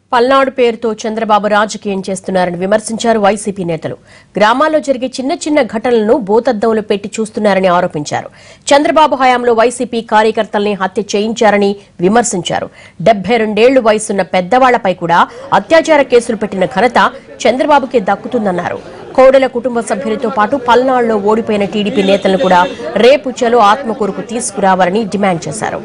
పల్నాడు పేరుతో చంద్రబాబు రాజకీయం చేస్తున్నారని విమర్శించారు వైసీపీ నేతలు గ్రామాల్లో జరిగే చిన్న చిన్న ఘటనలను భూతద్దంలో పెట్టి చూస్తున్నారని ఆరోపించారు చంద్రబాబు హయాంలో వైసీపీ కార్యకర్తల్ని హత్య చేయించారని విమర్శించారు డెబ్బై రెండేళ్లు వయసున్న పెద్దవాళ్లపై కూడా అత్యాచార కేసులు పెట్టిన ఘనత చంద్రబాబుకే దక్కుతుందన్నారు కోడెల కుటుంబ సభ్యులతో పాటు పల్నాడులో ఓడిపోయిన టీడీపీ నేతలను కూడా రేపు చలో ఆత్మకూరుకు తీసుకురావాలని డిమాండ్ చేశారు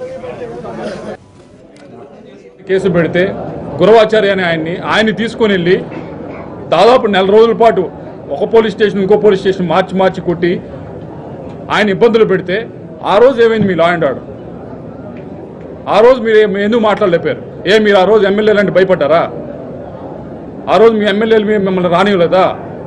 కేసు పెడితే గురవాచార్య అనే ఆయన్ని ఆయన్ని తీసుకొని వెళ్ళి దాదాపు నెల రోజుల పాటు ఒక పోలీస్ స్టేషన్ ఇంకో పోలీస్ స్టేషన్ మార్చి మార్చి కొట్టి ఆయన ఇబ్బందులు పెడితే ఆ రోజు ఏమైంది మీ లా అండ్ ఆర్డర్ ఆ రోజు మీరు ఏ- ఎందుకు మాట్లాడలేపారు ఏ మీరు ఆ రోజు ఎమ్మెల్యేలు అంటే భయపడ్డారా ఆ రోజు మీ ఎమ్మెల్యేలు మీ- మిమ్మల్ని రానివ్వలేదా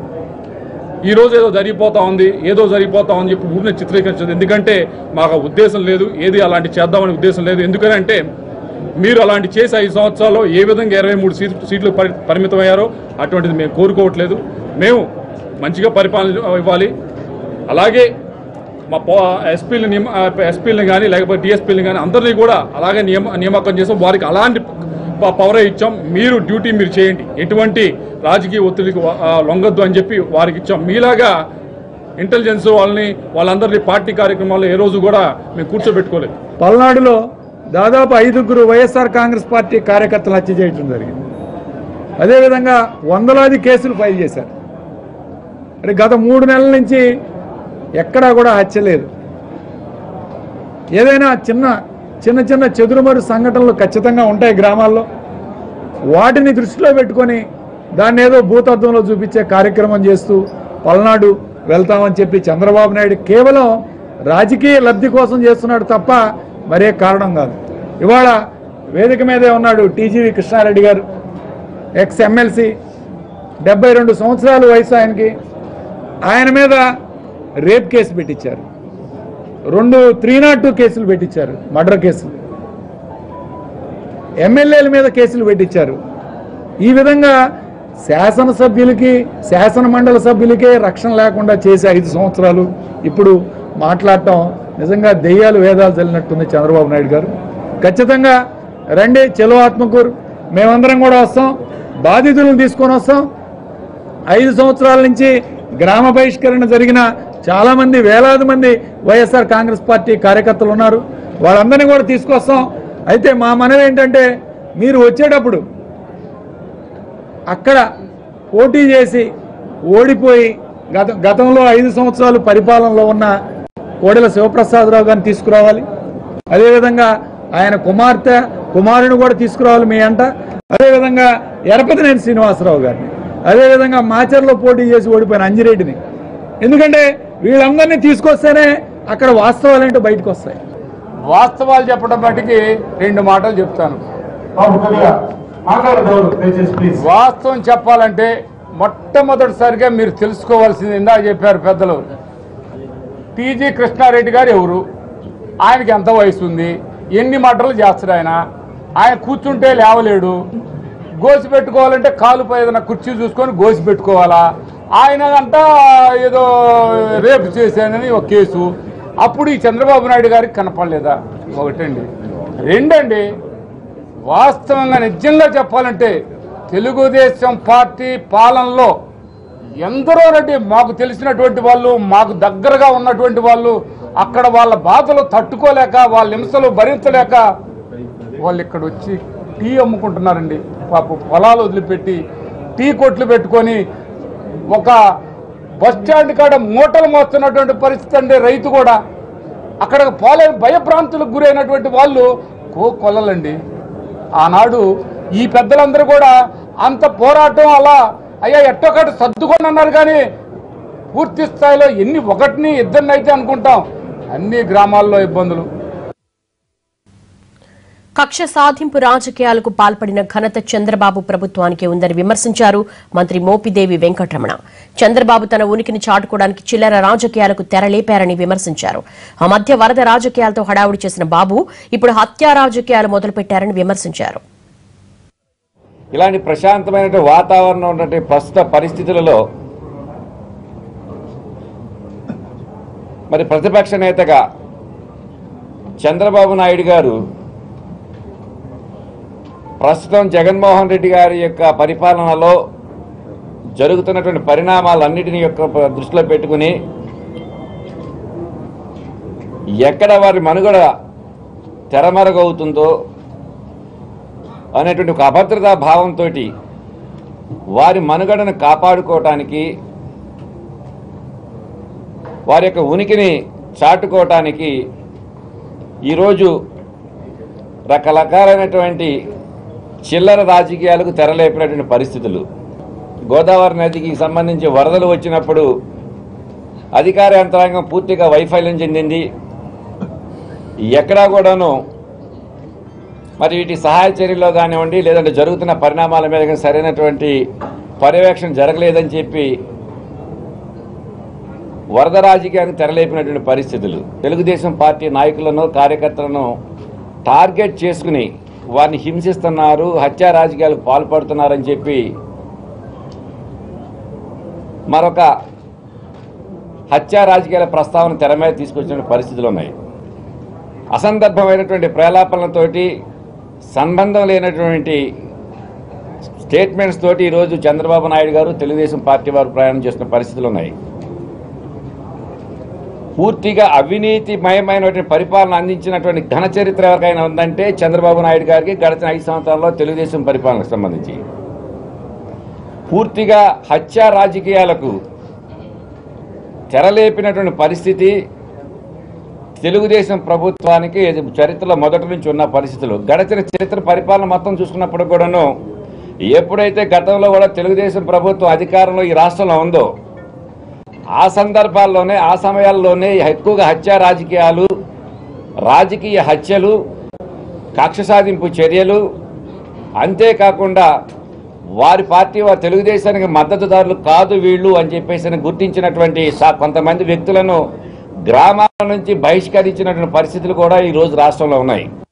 ఈ రోజు ఏదో జరిగిపోతా ఉంది ఏదో జరిగిపోతా ఉంది చెప్పి ఊరిని చిత్రీకరించదు ఎందుకంటే మాకు ఆ ఉద్దేశం లేదు ఏది అలాంటి చేద్దామనే ఉద్దేశం లేదు ఎందుకంటే మీరు అలాంటి చేసి ఐదు సంవత్సరాల్లో ఏ విధంగా ఇరవై మూడు సీట్ సీట్లు పరి- పరిమితమయ్యారో అటువంటిది మేము కోరుకోవట్లేదు మేము మంచిగా పరిపాలన ఇవ్వాలి అలాగే మా పో ఎస్పీలు నియమ ఎస్పీలను కానీ లేకపోతే డిఎస్పీలను కానీ అందరినీ కూడా అలాగే నియమ నియామకం చేసాం వారికి అలాంటి ప- పవరే ఇచ్చాం మీరు డ్యూటీ మీరు చేయండి ఎటువంటి రాజకీయ ఒత్తిడికి వ- ఆ, లొంగొద్దు అని చెప్పి వారికి ఇచ్చాం మీలాగా ఇంటెలిజెన్స్ వాళ్ళని వాళ్ళందరినీ పార్టీ కార్యక్రమాల్లో ఏ రోజు కూడా మేము కూర్చోబెట్టుకోలేదు పల్నాడులో దాదాపు ఐదుగురు వైఎస్ఆర్ కాంగ్రెస్ పార్టీ కార్యకర్తలు హత్య చేయడం జరిగింది అదేవిధంగా వందలాది కేసులు ఫైల్ చేశారు మరి గత మూడు నెలల నుంచి ఎక్కడా కూడా హత్య లేదు ఏదైనా చిన్న చిన్న చిన్న చెదురుమరు సంఘటనలు ఖచ్చితంగా ఉంటాయి గ్రామాల్లో వాటిని దృష్టిలో పెట్టుకొని దాన్ని ఏదో భూతత్వంలో చూపించే కార్యక్రమం చేస్తూ పల్నాడు వెళ్తామని చెప్పి చంద్రబాబు నాయుడు కేవలం రాజకీయ లబ్ధి కోసం చేస్తున్నాడు తప్ప మరే కారణం కాదు ఇవాళ వేదిక మీదే ఉన్నాడు టీజీవి కృష్ణారెడ్డి గారు ఎక్స్ ఎమ్మెల్సీ డెబ్బై రెండు సంవత్సరాలు వయసు ఆయనకి ఆయన మీద రేప్ కేసు పెట్టించారు రెండు త్రీ నాట్ టూ కేసులు పెట్టించారు మర్డర్ కేసులు ఎమ్మెల్యేల మీద కేసులు పెట్టించారు ఈ విధంగా శాసనసభ్యులకి శాసన మండలి సభ్యులకే రక్షణ లేకుండా చేసే ఐదు సంవత్సరాలు ఇప్పుడు మాట్లాడటం నిజంగా దెయ్యాలు వేదాలు చల్లినట్టుంది చంద్రబాబు నాయుడు గారు ఖచ్చితంగా రండి చెలో ఆత్మకూరు మేమందరం కూడా వస్తాం బాధితులను తీసుకొని వస్తాం ఐదు సంవత్సరాల నుంచి గ్రామ బహిష్కరణ జరిగిన చాలా మంది వేలాది మంది వైఎస్ఆర్ కాంగ్రెస్ పార్టీ కార్యకర్తలు ఉన్నారు వాళ్ళందరినీ కూడా తీసుకొస్తాం అయితే మా మనవి ఏంటంటే మీరు వచ్చేటప్పుడు అక్కడ పోటీ చేసి ఓడిపోయి గత గతంలో ఐదు సంవత్సరాలు పరిపాలనలో ఉన్న కోడెల శివప్రసాదరావు గారిని తీసుకురావాలి అదేవిధంగా ఆయన కుమార్తె కుమారుని కూడా తీసుకురావాలి మీ అంట అదేవిధంగా ఎరపతినేని శ్రీనివాసరావు గారిని అదేవిధంగా మాచర్లో పోటీ చేసి ఓడిపోయిన అంజిరెడ్డిని ఎందుకంటే వీళ్ళందరినీ తీసుకొస్తేనే అక్కడ వాస్తవాలు ఏంటో బయటకు వస్తాయి వాస్తవాలు చెప్పడం బట్టికి రెండు మాటలు చెప్తాను వాస్తవం చెప్పాలంటే మొట్టమొదటిసారిగా మీరు తెలుసుకోవాల్సింది ఇందా చెప్పారు పెద్దలు టీజీ కృష్ణారెడ్డి గారు ఎవరు ఆయనకి ఎంత వయసు ఉంది ఎన్ని మటలు చేస్తాడు ఆయన ఆయన కూర్చుంటే లేవలేడు గోసి పెట్టుకోవాలంటే కాలుపై ఏదైనా కుర్చీ చూసుకొని గోసి పెట్టుకోవాలా ఆయన అంట ఏదో రేపు చేశానని ఒక కేసు అప్పుడు ఈ చంద్రబాబు నాయుడు గారికి కనపడలేదా ఒకటండి రెండండి వాస్తవంగా నిజంగా చెప్పాలంటే తెలుగుదేశం పార్టీ పాలనలో ఎందరో రెడ్డి మాకు తెలిసినటువంటి వాళ్ళు మాకు దగ్గరగా ఉన్నటువంటి వాళ్ళు అక్కడ వాళ్ళ బాధలు తట్టుకోలేక వాళ్ళ హింసలు భరించలేక వాళ్ళు ఇక్కడ వచ్చి టీ అమ్ముకుంటున్నారండి పాప పొలాలు వదిలిపెట్టి టీ కొట్లు పెట్టుకొని ఒక బస్ స్టాండ్ కాడ మూటలు మోస్తున్నటువంటి పరిస్థితి అండి రైతు కూడా అక్కడ పోలే భయభ్రాంతులకు గురైనటువంటి వాళ్ళు కో కొల్లలండి ఆనాడు ఈ పెద్దలందరూ కూడా అంత పోరాటం అలా అయ్యా ఎట్టొకటి సర్దుకొని అన్నారు కానీ పూర్తి స్థాయిలో ఎన్ని ఒకటిని ఇద్దరిని అయితే అనుకుంటాం అన్ని గ్రామాల్లో ఇబ్బందులు కక్ష సాధింపు రాజకీయాలకు పాల్పడిన ఘనత చంద్రబాబు ప్రభుత్వానికి ఉందని విమర్శించారు మంత్రి మోపిదేవి వెంకటరమణ చంద్రబాబు తన ఉనికిని చాటుకోవడానికి చిల్లర రాజకీయాలకు తెరలేపారని విమర్శించారు ఆ మధ్య వరద రాజకీయాలతో హడావుడి చేసిన బాబు ఇప్పుడు హత్యా రాజకీయాలు మొదలుపెట్టారని విమర్శించారు ఇలాంటి ప్రశాంతమైన వాతావరణం ఉన్నటువంటి ప్రస్తుత పరిస్థితులలో మరి ప్రతిపక్ష నేతగా చంద్రబాబు నాయుడు గారు ప్రస్తుతం జగన్మోహన్ రెడ్డి గారి యొక్క పరిపాలనలో జరుగుతున్నటువంటి పరిణామాలన్నిటిని యొక్క దృష్టిలో పెట్టుకుని ఎక్కడ వారి మనుగడ తెరమరుగవుతుందో అనేటువంటి ఒక అభద్రతా భావంతో వారి మనుగడను కాపాడుకోవటానికి వారి యొక్క ఉనికిని చాటుకోవటానికి ఈరోజు రకరకాలైనటువంటి చిల్లర రాజకీయాలకు తెరలేపినటువంటి పరిస్థితులు గోదావరి నదికి సంబంధించి వరదలు వచ్చినప్పుడు అధికార యంత్రాంగం పూర్తిగా వైఫల్యం చెందింది ఎక్కడా కూడాను మరి వీటి సహాయ చర్యల్లో కానివ్వండి లేదంటే జరుగుతున్న పరిణామాల మీద కానీ సరైనటువంటి పర్యవేక్షణ జరగలేదని చెప్పి వరద రాజకీయానికి తెరలేపినటువంటి పరిస్థితులు తెలుగుదేశం పార్టీ నాయకులను కార్యకర్తలను టార్గెట్ చేసుకుని వారిని హింసిస్తున్నారు హత్యా రాజకీయాలకు పాల్పడుతున్నారని చెప్పి మరొక హత్యా రాజకీయాల ప్రస్తావన తెర మీద తీసుకొచ్చిన పరిస్థితులు ఉన్నాయి అసందర్భమైనటువంటి ప్రేలాపనలతోటి సంబంధం లేనటువంటి స్టేట్మెంట్స్ తోటి ఈరోజు చంద్రబాబు నాయుడు గారు తెలుగుదేశం పార్టీ వారు ప్రయాణం చేస్తున్న పరిస్థితులు ఉన్నాయి పూర్తిగా అవినీతిమయమైనటువంటి పరిపాలన అందించినటువంటి ఘన చరిత్ర ఎవరికైనా ఉందంటే చంద్రబాబు నాయుడు గారికి గడిచిన ఐదు సంవత్సరాల్లో తెలుగుదేశం పరిపాలనకు సంబంధించి పూర్తిగా హత్యా రాజకీయాలకు తెరలేపినటువంటి పరిస్థితి తెలుగుదేశం ప్రభుత్వానికి ఇది చరిత్రలో మొదటి నుంచి ఉన్న పరిస్థితులు గడిచిన చరిత్ర పరిపాలన మొత్తం చూసుకున్నప్పుడు కూడాను ఎప్పుడైతే గతంలో కూడా తెలుగుదేశం ప్రభుత్వం అధికారంలో ఈ రాష్ట్రంలో ఉందో ఆ సందర్భాల్లోనే ఆ సమయాల్లోనే ఎక్కువగా హత్యా రాజకీయాలు రాజకీయ హత్యలు కక్ష సాధింపు చర్యలు అంతేకాకుండా వారి పార్టీ వారి తెలుగుదేశానికి మద్దతుదారులు కాదు వీళ్ళు అని చెప్పేసి గుర్తించినటువంటి సా- కొంతమంది వ్యక్తులను గ్రామాల నుంచి బహిష్కరించినటువంటి పరిస్థితులు కూడా ఈ రోజు రాష్ట్రంలో ఉన్నాయి